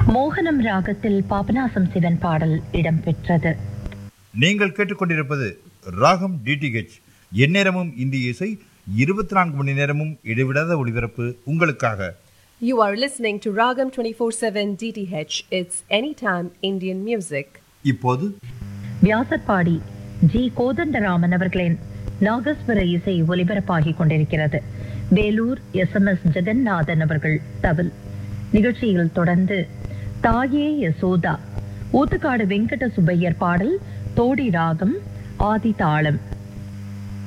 மோகனம் ராகத்தில் பாபநாசம் சிவன் பாடல் இடம்பெற்றது நீங்கள் கேட்டுக்கொண்டிருப்பது ராகம் டிடிஹெச் எந்நேரமும் இந்திய இசை இருபத்தி நான்கு மணி நேரமும் இடைவிடாத ஒளிபரப்பு உங்களுக்காக You are listening to Ragam 24/7 DTH. It's anytime Indian music. இப்போது வியாசர்பாடி ஜி கோதண்டராமன் அவர்களின் நாகஸ்வர இசை ஒலிபரப்பாகிக் கொண்டிருக்கிறது Vellore S M S Jeganathan அவர்கள் தவில் நிகழ்ச்சியில் தொடர்ந்து தாயே யசோதா ஊத்துக்காடு வெங்கட சுப்பையர் பாடல் தோடி ராகம் ஆதி தாளம்